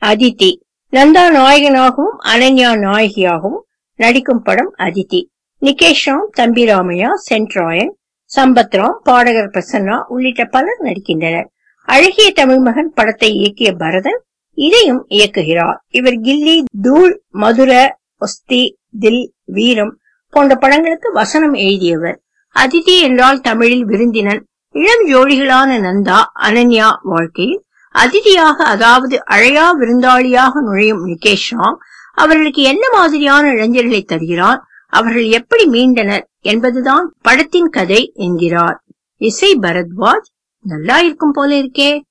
அதிதி நந்தா நாயகனாகவும் அனன்யா நாயகியாகவும் நடிக்கும் படம் அதிதி நிகேஷ் ராம் தம்பி ராமையா சென்ட்ராயன் சம்பத் ராம் பாடகர் பிரசன்னா உள்ளிட்ட பலர் நடிக்கின்றனர் அழகிய தமிழ் மகன் படத்தை இயக்கிய பரதன் இதையும் இயக்குகிறார் இவர் கில்லி தூள் மதுர ஒஸ்தி தில் வீரம் போன்ற படங்களுக்கு வசனம் எழுதியவர் அதிதி என்றால் தமிழில் விருந்தினன் இளம் ஜோடிகளான நந்தா அனன்யா வாழ்க்கையில் அதிதியாக அதாவது அழையா விருந்தாளியாக நுழையும் நிகேஷ் ராம் அவர்களுக்கு என்ன மாதிரியான இளைஞர்களை தருகிறான் அவர்கள் எப்படி மீண்டனர் என்பதுதான் படத்தின் கதை என்கிறார் இசை பரத்வாஜ் நல்லா இருக்கும் போல இருக்கே